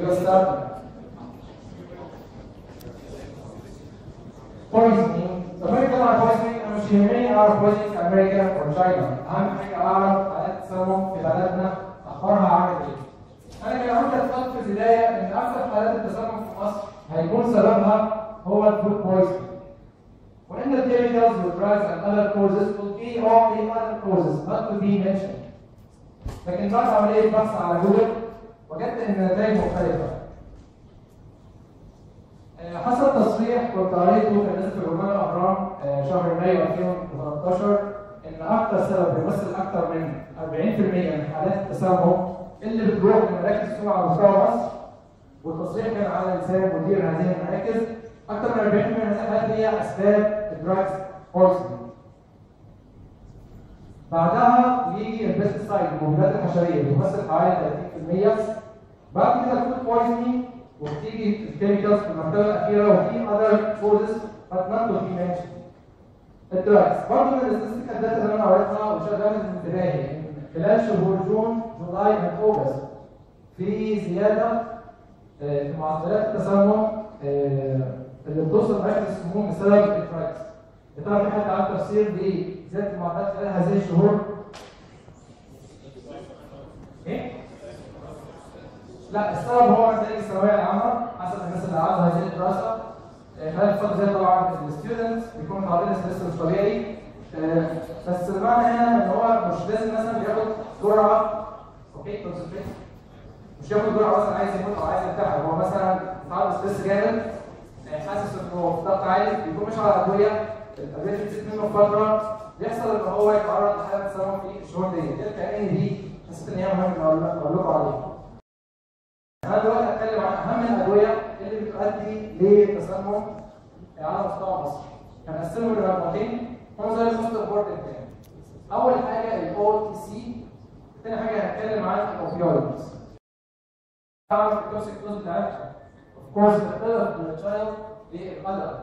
يبقى ستارت poisoning لما نتكلم عن poisoning انا مش يهمني اعرف poisoning في امريكا او تشاينا اهم حاجه اعرف حالات التسمم في بلدنا اخبارها عامل ايه انا كان عندي اعتقاد في البدايه ان اكثر حالات التسمم في مصر هيكون سببها هو الفود poisoning وان the chemicals with drugs and other causes will be all the other causes not to be mentioned لكن بعد عمليه بحث على جوجل وجدت ان النتائج مختلفه آه، حصل تصريح كنت قريته كان نزل في جورنال الاهرام آه، شهر مايو 2013 ان اكثر سبب بيمثل اكثر من 40% من حالات التسمم اللي بتروح لمراكز السمعه على مستوى مصر والتصريح كان على لسان مدير هذه المراكز اكثر من 40% من هذه الحالات هي اسباب الدراجز بويزنينج بعدها يجي البيستسايد المبيدات الحشريه بتمثل حوالي 30% بعد كده الفود بويزنينج وبتيجي الكيميكالز في المرتبه الاخيره وفي اذر كوزز but not to be mentioned. الدراجز برضه من الاستاتستيكال داتا اللي انا قريتها وشغاله من انتباهي ان خلال شهور جون جولاي واوغست في زياده آه، في معدلات التسمم آه، اللي بتوصل لمراكز السموم بسبب الدراجز. يا ترى في حد عنده تفسير لزياده المعدلات خلال هذه الشهور؟ ايه؟ لا السبب هو نتائج الثانويه العامه حسب الناس اللي عملوا هذه الدراسه آه، خلال الفتره دي طبعا الستودنت بيكون تعرض لستريس مش طبيعي آه، بس المعنى هنا ان هو مش لازم مثلا ياخد جرعه اوكي كونسنتريت مش ياخد جرعه مثلا عايز يموت او عايز ينتحر هو مثلا تعرض لستريس جامد آه، حاسس انه في ضغط عالي بيكون مش على ادويه الادويه بتزيد منه فتره بيحصل ان هو يتعرض لحاله تسمم في الشهور دي دي كأن دي حسيت ان هي مهم ان اقول أقول لكم عليها انا دلوقتي هتكلم عن اهم الادويه اللي بتؤدي للتسمم على مستوى مصر هنقسمهم لمجموعتين هم زي الموست امبورتنت اول حاجه الاو تي سي ثاني حاجه هنتكلم عن الاوبيويدز طبعا التوكسيك دوز بتاعتها اوف كورس بتختلف من الشايلد للادلت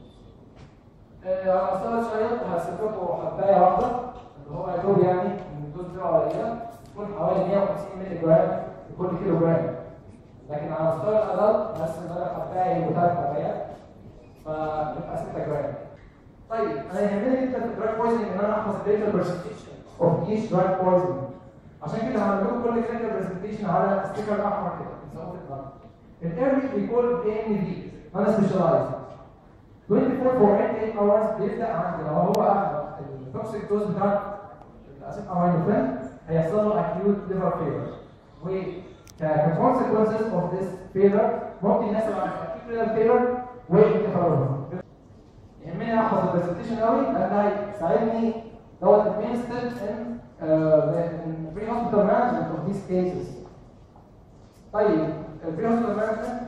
على مستوى الشايلد هسيب لكم حبايه واحده اللي هو يا دوب يعني ان الدوز بتاعه قليله تكون حوالي 150 مللي جرام لكل كيلو جرام لكن على مستوى الادلت هرسم بدل حبايه وثلاث حبايات فبتبقى 6 جرام. طيب انا يهمني جدا في الدراج بويزنج ان انا احفظ الداتا برزنتيشن اوف ايش دراج بويزنج عشان كده هعمل لكم كل كلينيكال برزنتيشن على ستيكر احمر كده بنسموه في الارض. الايرلي بيكون بي ان في انا سبيشالايز 24 48 hours بيبدا عندي لو هو اخذ التوكسيك دوز بتاع الاسيد امينوفين هيحصل له اكيوت ليفر فيلر و كconsequences of this failure ممكن يحصل عن acute renal failure وانتحارهم يهمني احفظ البرزنتيشن قوي لان ده هيساعدني دوت المين ستيب ان بري هوسبيتال مانجمنت اوف ذيس كيسز طيب البري هوسبيتال مانجمنت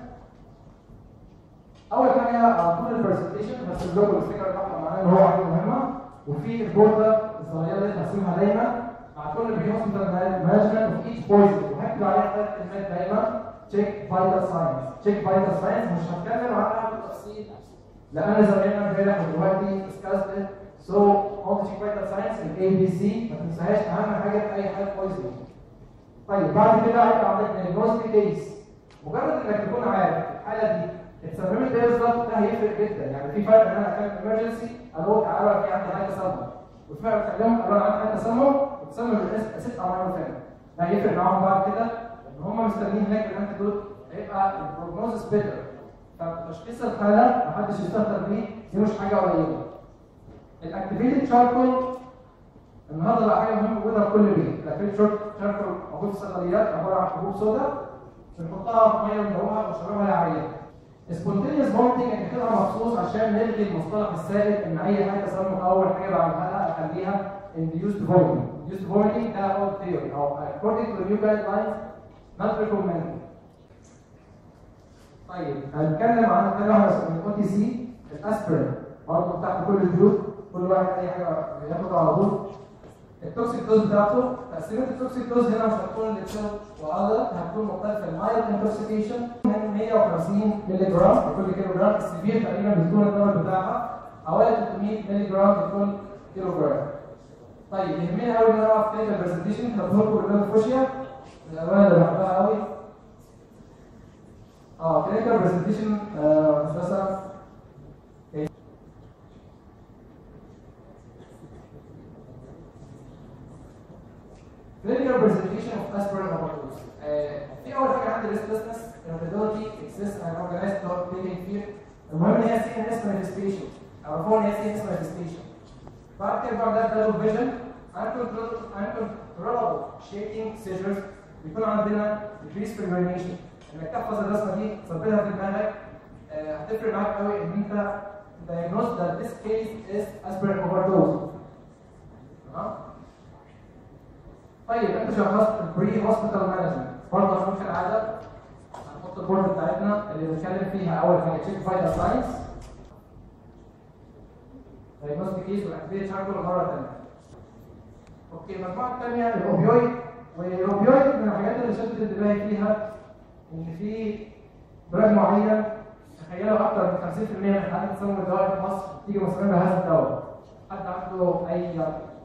اول حاجه على طول البرزنتيشن هسيب لكم الفكره بتاعها معايا ان هو حاجه مهمه وفي البورده الصغيره اللي هرسمها دايما مع كل البري هوسبيتال مانجمنت اوف ايتش بويزن وهكتب عليها ثلاث كلمات دايما تشيك فايتال ساينس تشيك فايتال ساينس مش هتكلم عنها بالتفصيل لان زمايلنا امبارح ودلوقتي discussed سو اول تشيك فايتال ساينس الاي بي سي ما تنساهاش اهم حاجه في اي حاجه بويزن طيب بعد كده هيبقى عندك diagnostic كيس مجرد انك تكون عارف الحاله دي اتسممت ايه بالظبط ده هيفرق جدا يعني في فرق ان انا اتكلم emergency اقول تعالى في عندي حاجه تسمم وفي فرق اتكلم اقول عندي حاجه تسمم وتسمم بالاسم اسيد امينوفين ده هيفرق معاهم بعد كده ان هم مستنيين هناك الانتيدوت هيبقى البروجنوزس بيتر فتشخيص الحاله محدش يستهتر بيه دي مش حاجه قليله الاكتيفيتد شاركول النهارده بقى حاجه مهمه موجوده في كل بيت الاكتيفيتد شاركول موجود في الصيدليات عباره عن حبوب سوداء بنحطها في ميه مدوبه ونشربها للعيان سبونتينيوس بومتنج هنكتبها مخصوص عشان نلغي المصطلح السائد ان اي حاجه تسمم اول حاجه بعملها اخليها induced vomiting induced vomiting ده هو theory او according to the new guidelines not recommended طيب هنتكلم عن حاجه واحده من الاو تي سي الاسبرين برضه تحت كل البيوت كل واحد اي حاجه ياخدها على طول التوكسيك دوز بتاعته تقسيمه التوكسيك دوز هنا مش هتكون للشرب وعضله هتكون مختلفه المايلد انتوكسيكيشن من 150 مللي جرام لكل كيلو جرام السيفير تقريبا بتكون الدواء بتاعها حوالي 300 مللي جرام لكل كيلو جرام طيب يهمني قوي ان انا اعرف كده البرزنتيشن هدخل لكم باللون الفوشيا الالوان اللي بحبها قوي اه كلينيكال برزنتيشن مثلا clinical presentation of aspirin overdose. في اول حاجه عندي restlessness, irritability, excess and organized thought taking fear. المهم ان هي سي ان اس manifestation. عرفوا ان هي سي ان اس manifestation. بعد كده بعد ده double vision, uncontrollable uncontrollable shaking seizures. بيكون عندنا decreased urination. انك تحفظ الرسمه دي تثبتها في دماغك آه، هتفرق معاك قوي ان انت diagnose that this case is aspirin overdose. تمام؟ طيب انت شخصت البري هوسبيتال مانجمنت برضه عشان كالعاده هنحط البورد بتاعتنا اللي بنتكلم فيها اول حاجه تشيك فايتال ساينس دايجنوستيك كيس والاكتيفيتي شاركل مره ثانيه اوكي المجموعه الثانيه الاوبيويد والاوبيويد من الحاجات اللي شدت انتباهي فيها ان في دراج معين تخيلوا اكثر من 50% من حالات تسمم الدواء في مصر تيجي مسؤولين بهذا الدواء حد عنده اي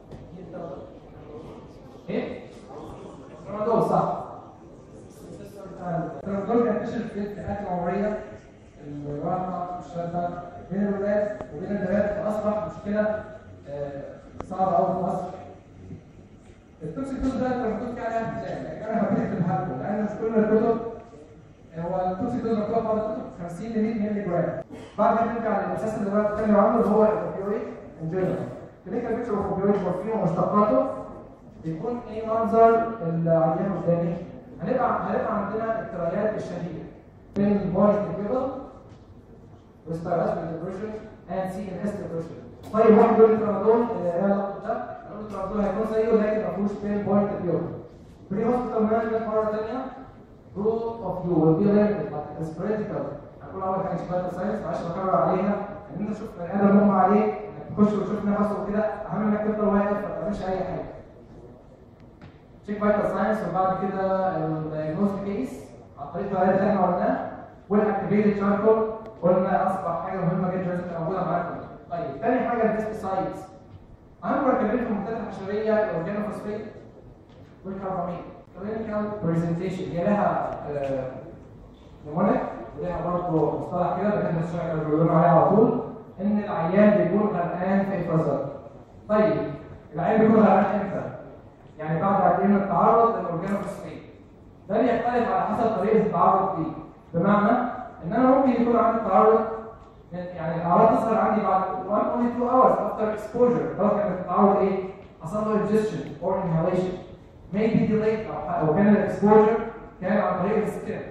ايه؟ ترامادول صح الترامادول بينتشر في الفئات العمريه الراحه والشابه بين الولاد وبين البنات فاصبح مشكله آه، صعبه قوي في مصر التوكسيك دوز ده الترامادول فيه عليها امتحان لكن انا هبتدي بحالته لان مش كل الكتب هو التوكسيك دوز مكتوب بعض الكتب 50 ل 100 مللي جرام بعد كده نرجع للاساس اللي انا بتكلم عنه اللي هو الاوبيويد ان جنرال كلينيكال بيكتشر اوف اوبيويد مورفين ومشتقاته بيكون ايه منظر العيان قدامي هنبقى هنبقى عندنا التريات الشهيره بين البوينت كيبل وستارات ديبريشن اند سي ان اس ديبريشن طيب واحد يقول لي ترامادول ايه العلاقه ده؟ اقول له ترامادول هيكون زيه لكن ما فيهوش بين بوينت كيبل بري هوسبيتال مانجمنت مره ثانيه rule of you will be limited but it's critical هنقول اول حاجه شباب ساينس معلش بكرر عليها ان انت تشوف بني ادم مغمى عليه انك تخش وتشوف نفسه وكده اهم انك تفضل واقف ما تعملش اي حاجه تشيك فايتال ساينس وبعد كده الدايجنوستيك كيس عن طريق الطريقه اللي احنا قلناها والاكتيفيتد شاركول قلنا اصبح حاجه مهمه جدا لازم تبقى موجوده معاكم طيب تاني حاجه البيستسايدز اهم مركبين في المنتجات الحشريه الاورجانوفوسفيت والكربامين كلينيكال برزنتيشن هي لها نمونيك ولها برضه مصطلح كده اللي كان الشرع كانوا بيقولوا عليه على طول ان العيان بيكون غرقان في افرازات طيب العيان بيكون غرقان امتى؟ يعني بعد قد ايه من التعرض للاورجانوفوسفيت ده بيختلف على حسب طريقه التعرض دي بمعنى ان انا ممكن يكون عندي تعرض يعني الاعراض تظهر عندي بعد 1 only 2 hours after exposure لو كان التعرض ايه؟ حصل له ingestion or inhalation may be delayed او أو كان الاكسبوجر كان عن طريق السكين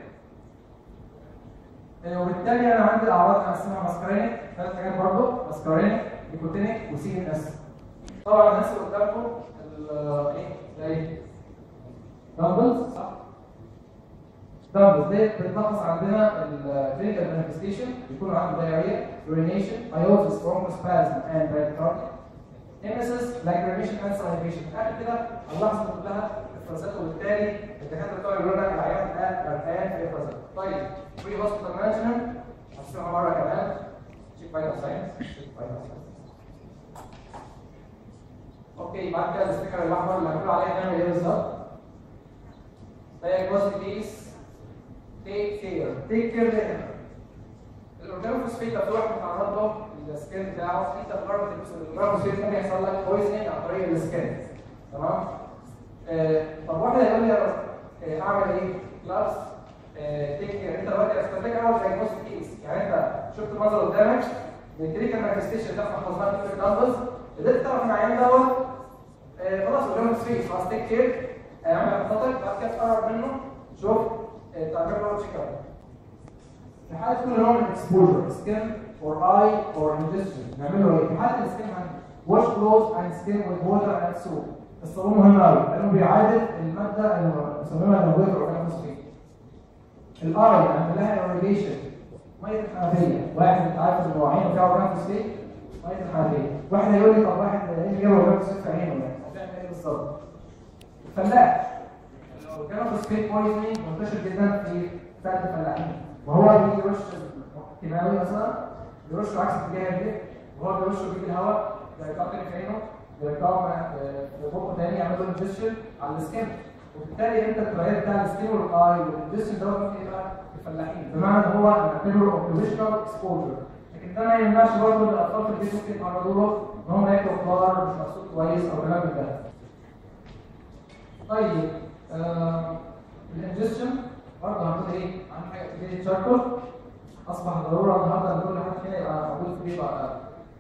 وبالتالي انا عندي اعراض هقسمها ماسكارينيك ثلاث حاجات برضه ماسكارينيك نيكوتينيك وسي ان اس طبعا الناس اللي قدامكم ال- ايه زي دامبلز صح دامبلز دي بتلخص عندنا الكلينيكال مانيفستيشن بيكون عنده diarrhea urination ايوزس bronchospasm and bradycardia emesis lacrimation and salivation في الاخر كده اللحظه كلها افرازات وبالتالي الدكاتره بتوع يقولوا لك العيان ده غرقان في افرازات طيب بري هوسبيتال مانجمنت هشرحها مره كمان تشيك فايتال ساينس تشيك فايتال ساينس اوكي بعد كده الستيكر الاحمر اللي هنقول عليه هنعمل ايه بالظبط diagnostic case take care take care ليه الاورجانوفوسفيت لو في واحد متعرض له السكين بتاعه انت مجرد الجرافوسفيت ممكن يحصل لك بويزنينج عن طريق السكين تمام آه، طب واحد هيقول لي آه، اعمل ايه؟ كلاس تيك كير انت دلوقتي استنتج اول دايجنوستيك كيس يعني انت شفت المنظر قدامك الكلينيكال مانيفستيشن ده محفوظات في النمبرز قدرت تعرف ان العيان دوت آه، خلاص اورجانوفوسفيت خلاص تيك كير اعمل خطتك بعد كده تقرب منه شوف آه، تعمل له تشيك اب في حاله كل نوع من الاكسبوجر سكين اور اي اور ingestion نعمل له ايه؟ في حاله السكين عندي wash clothes and skin with water and soap الصابون مهم قوي لانه بيعادل الماده المسممه الموجوده في الاورجانوفوسفيت الاي عند لها irrigation ميه الحنفيه واحد انت عارف ان عينه فيها اورجانوفوسفيت ميه الحنفيه واحد هيقول لي طب واحد ايه اللي جاب اورجانوفوسفيت في عينه يعني هتعمل ايه بالظبط؟ الفلاح الاورجانوفوسفيت بويزنينج منتشر جدا في فئه الفلاحين وهو بيجي يرش كيماوي مثلا يرش عكس اتجاه الريح وهو بيرشه بيجي الهواء يرجعه تاني في عينه يرجعه في بقه تاني يعمل له انفكشن على السكن وبالتالي انت التغيير بتاع السكين والاي والانجستشن دوت ممكن يبقى الفلاحين بمعنى ان هو نعتبره اوبريشنال اكسبوجر لكن ده ما يمنعش برضه الاطفال في البيت ممكن يتعرضوا له ان هم ياكلوا خضار مش مقصود كويس او كلام من ده. طيب آه الانجستشن برضه هنقول ايه؟ عن حاجه في التشاركل اصبح ضروره النهارده ان كل حد فينا يبقى موجود في بيته على الاقل.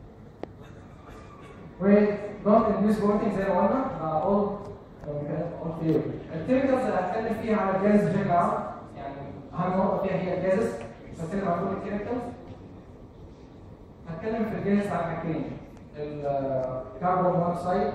ودونت انديوس بورتنج زي ما قلنا مع اول الكيميكالز اللي هتكلم فيها على الجاز بشكل عام يعني اهم نقطه فيها هي الجازز مش هتكلم عن كل الكيميكالز هتكلم في الجاز عن حاجتين الكربون مونوكسيد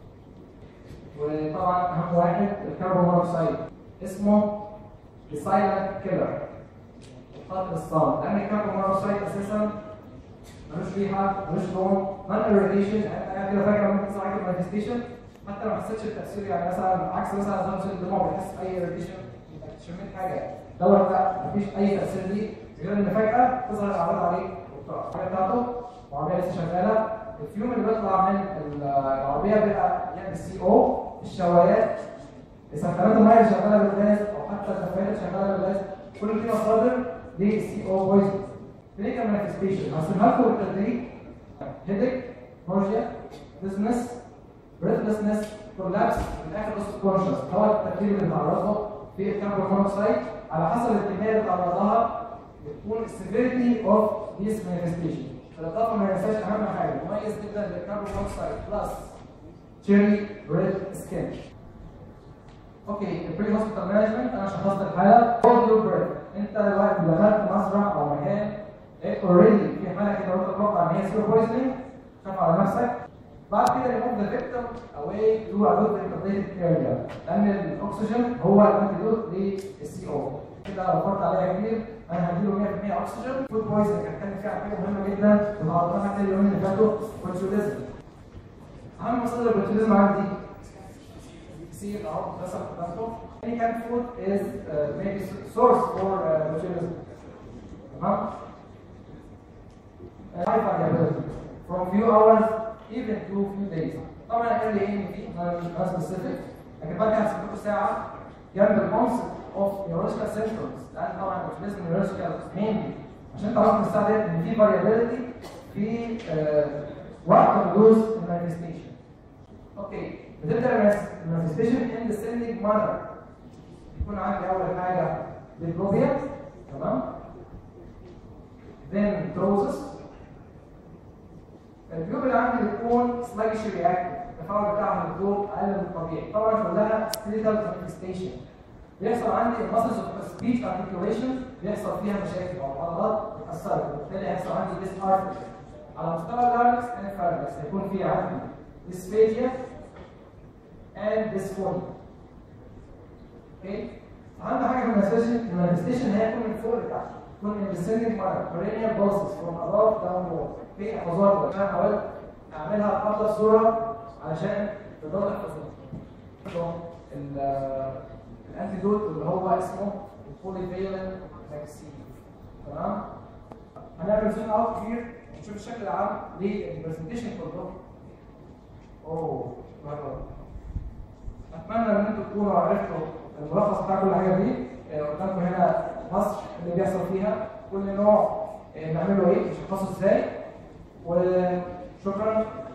وطبعا اهم واحد الكربون مونوكسيد اسمه السايلنت كيلر القاتل الصامت لان الكربون مونوكسيد اساسا ملوش ريحه ملوش لون نون اريتيشن انا كده فاكر ممكن تصحى المانيفستيشن حتى لو ما حسيتش التاثير يعني مثلا عكس مثلا زي ما الدماغ بيحس باي اريتيشن انك شميت حاجه دوت لا مفيش اي تاثير ليه غير ان فجاه تظهر الاعراض عليك الحاجه بتاعته العربيه لسه شغاله الفيوم اللي بيطلع من العربيه بيبقى يعني السي او الشوايات السخانات الميه اللي شغاله بالغاز او حتى الدفايات اللي شغاله بالغاز كل دي مصادر للسي او بويزن كلينيكال مانيفستيشن هسيبها لكم بالتدريج هيدك نوجيا ديزنس بريثلسنس كولابس في الاخر بس كونشس هو التركيب اللي بيتعرض له في الكربون مونوكسيد على حسب الكميه اللي بيتعرض لها بتكون السيفيريتي اوف ذيس مانيفستيشن بالاضافه ما ننساش اهم حاجه مميز جدا للكربون مونوكسيد بلس تشيري ريد سكين اوكي البري هوسبيتال مانجمنت انا شخصت الحاله هولد يور بريث انت دلوقتي دخلت مسرح او مكان اوريدي في حاله كده وانت تتوقع ان هي سيرو بويزنينج خاف على نفسك بعد كده ريموف ذا فيكتيم اواي تو ا جود انتربريتد اريا لان الاكسجين هو الانتيدوت للسي او كده لو فكرت عليها كتير انا هديله 100% اكسجين فود بويزنج هتكلم فيها عن حاجه مهمه جدا وتعرضنا حتى اليومين اللي فاتوا بوتشوليزم اهم مصادر البوتشوليزم عندي كتير اهو رسم قدامكم any canned food is uh, maybe source for uh, botulism تمام high variability from few hours even to few days طبعا قال لي ان في نون سبيسيفيك لكن بعد كده هسيب لكم ساعه جنب الكونسبت اوف نيورولوجيكال سيمبتومز لان طبعا البوتوليزم نيورولوجيكال مينلي عشان تعرفوا الساعه ديت ان في فاريابيلتي في uh, وقت حدوث المانيفستيشن اوكي بتبدا المانيفستيشن ان descending manner يكون عندي اول حاجه ديبلوبيا تمام then process الجيوب اللي عندي بتكون سلايش رياكتيف التفاعل بتاعها للضوء اقل من الطبيعي طبعا كلها سكريتال مانيفستيشن بيحصل عندي المسلز اوف سبيتش ارتكيوليشن بيحصل فيها مشاكل او عضلات اتاثرت وبالتالي هيحصل عندي ديس على مستوى اللارنكس اند فارنكس هيكون في عندي dysphagia and dysphonia اوكي اهم حاجه في المانيفستيشن المانيفستيشن هي تكون من فوق لتحت تكون in descending manner perennial pulses from above downward اوكي احفظوها انا حاولت اعملها بافضل صوره علشان تقدروا تحفظوها الانتيدوت اللي هو اسمه البوليفيلنت فاكسين تمام هنعمل زوم اوت كبير ونشوف الشكل العام للبرزنتيشن كله اوه مرة. اتمنى ان انتم تكونوا عرفتوا الملخص بتاع كل حاجه دي قدامكم هنا مصر اللي بيحصل فيها كل نوع نعمله ايه نشخصه ازاي وشكرا